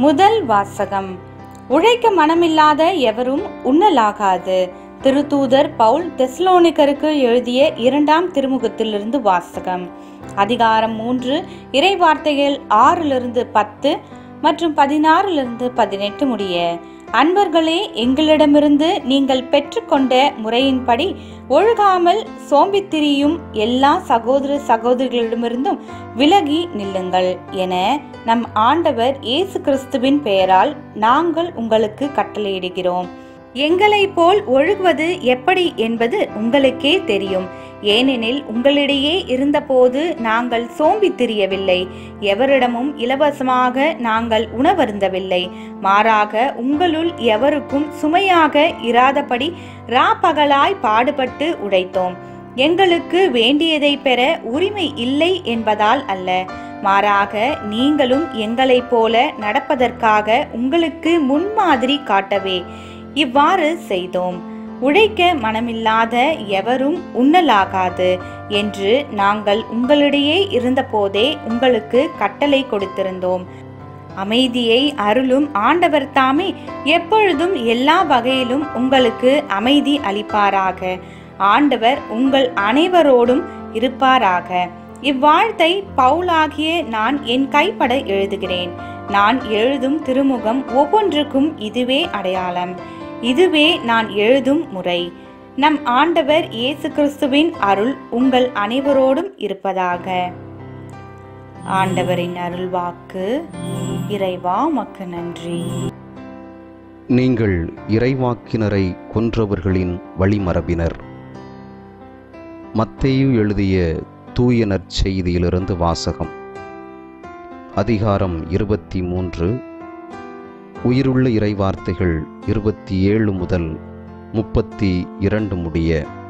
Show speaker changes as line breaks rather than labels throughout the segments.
முதல் வாசகம் உழைக்க மனமில்லாத எவரும் உண்ணலாகாது திருத்தூதர் பவுல் தெஸ்லோனிக்கருக்கு எழுதிய இரண்டாம் திருமுகத்திலிருந்து வாசகம் அதிகாரம் மூன்று இறை வார்த்தைகள் ஆறிலிருந்து பத்து மற்றும் பதினாறிலிருந்து பதினெட்டு முடிய அன்பர்களே எங்களிடமிருந்து நீங்கள் பெற்றுக்கொண்ட முறையின்படி ஒழுகாமல் சோம்பித்திரியும் எல்லா சகோதர சகோதரிகளிடமிருந்தும் விலகி நில்லுங்கள் என நம் ஆண்டவர் இயேசு கிறிஸ்துவின் பெயரால் நாங்கள் உங்களுக்கு கட்டளையிடுகிறோம் எங்களைப் போல் ஒழுகுவது எப்படி என்பது உங்களுக்கே தெரியும் ஏனெனில் உங்களிடையே இருந்தபோது நாங்கள் சோம்பி திரியவில்லை எவரிடமும் இலவசமாக நாங்கள் உணவருந்தவில்லை மாறாக உங்களுள் எவருக்கும் சுமையாக இராதபடி ராப்பகலாய் பாடுபட்டு உழைத்தோம் எங்களுக்கு வேண்டியதை பெற உரிமை இல்லை என்பதால் அல்ல மாறாக நீங்களும் எங்களைப் போல நடப்பதற்காக உங்களுக்கு முன்மாதிரி காட்டவே இவ்வாறு செய்தோம் உழைக்க மனமில்லாத எவரும் உண்ணலாகாது என்று நாங்கள் உங்களிடையே இருந்தபோதே உங்களுக்கு கட்டளை கொடுத்திருந்தோம் அமைதியை அருளும் ஆண்டவர் தாமே எப்பொழுதும் எல்லா வகையிலும் உங்களுக்கு அமைதி அளிப்பாராக ஆண்டவர் உங்கள் அனைவரோடும் இருப்பாராக இவ்வாழ்த்தை பவுலாகிய நான் என் கைப்பட எழுதுகிறேன் நான் எழுதும் திருமுகம் ஒவ்வொன்றுக்கும் இதுவே அடையாளம் இதுவே நான் எழுதும் முறை நம் ஆண்டவர் இயேசு கிறிஸ்துவின் அருள் உங்கள் அனைவரோடும் இருப்பதாக ஆண்டவரின் அருள்வாக்கு இறைவா மக்கு நன்றி
நீங்கள் இறைவாக்கினரை கொன்றவர்களின் வழிமரபினர் மத்தேயு எழுதிய தூய நற்செய்தியிலிருந்து வாசகம் அதிகாரம் இருபத்தி மூன்று உயிருள்ள இறைவார்த்தைகள் இருபத்தி ஏழு முதல் முப்பத்தி இரண்டு முடிய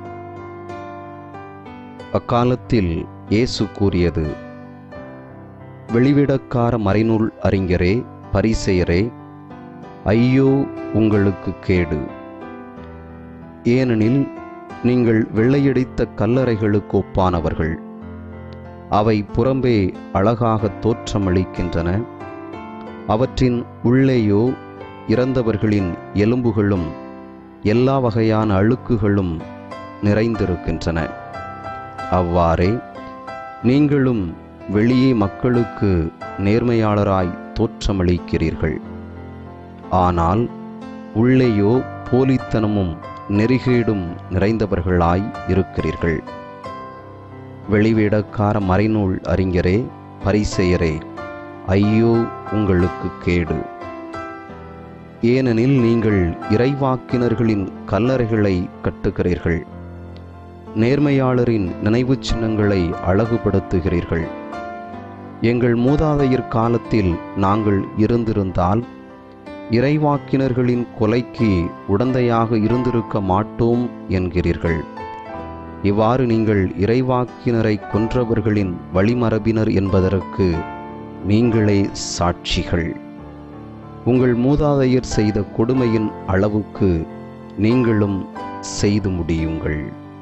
அக்காலத்தில் இயேசு கூறியது வெளிவிடக்கார மறைநூல் அறிஞரே பரிசெயரே ஐயோ உங்களுக்கு கேடு ஏனெனில் நீங்கள் வெள்ளையடித்த கல்லறைகளுக்கு ஒப்பானவர்கள் அவை புறம்பே அழகாக தோற்றமளிக்கின்றன அவற்றின் உள்ளேயோ இறந்தவர்களின் எலும்புகளும் எல்லா வகையான அழுக்குகளும் நிறைந்திருக்கின்றன அவ்வாறே நீங்களும் வெளியே மக்களுக்கு நேர்மையாளராய் தோற்றமளிக்கிறீர்கள் ஆனால் உள்ளேயோ போலித்தனமும் நெறிகேடும் நிறைந்தவர்களாய் இருக்கிறீர்கள் வெளிவிடக்கார மறைநூல் அறிஞரே பரிசெயரே ஐயோ உங்களுக்கு கேடு ஏனெனில் நீங்கள் இறைவாக்கினர்களின் கல்லறைகளை கட்டுகிறீர்கள் நேர்மையாளரின் நினைவுச் சின்னங்களை அழகுபடுத்துகிறீர்கள் எங்கள் மூதாதையர் காலத்தில் நாங்கள் இருந்திருந்தால் இறைவாக்கினர்களின் கொலைக்கு உடந்தையாக இருந்திருக்க மாட்டோம் என்கிறீர்கள் இவ்வாறு நீங்கள் இறைவாக்கினரை கொன்றவர்களின் வழிமரபினர் என்பதற்கு நீங்களே சாட்சிகள் உங்கள் மூதாதையர் செய்த கொடுமையின் அளவுக்கு நீங்களும் செய்து முடியுங்கள்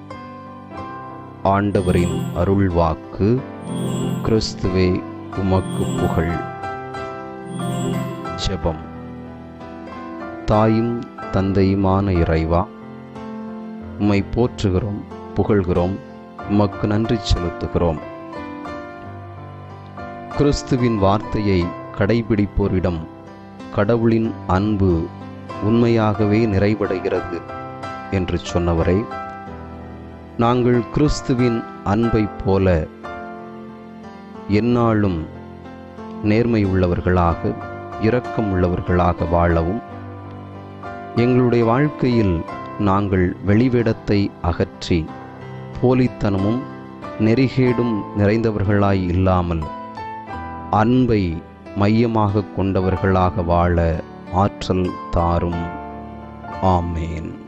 ஆண்டவரின் அருள்வாக்கு கிறிஸ்துவே உமக்கு புகழ் ஜெபம் தாயும் தந்தையுமான இறைவா உம்மை போற்றுகிறோம் புகழ்கிறோம் உமக்கு நன்றி செலுத்துகிறோம் கிறிஸ்துவின் வார்த்தையை கடைபிடிப்போரிடம் கடவுளின் அன்பு உண்மையாகவே நிறைவடைகிறது என்று சொன்னவரை நாங்கள் கிறிஸ்துவின் அன்பைப் போல எந்நாளும் நேர்மை உள்ளவர்களாக இரக்கம் உள்ளவர்களாக வாழவும் எங்களுடைய வாழ்க்கையில் நாங்கள் வெளிவேடத்தை அகற்றி போலித்தனமும் நெறிகேடும் நிறைந்தவர்களாய் இல்லாமல் அன்பை மையமாக கொண்டவர்களாக வாழ ஆற்றல் தாரும் ஆமேன்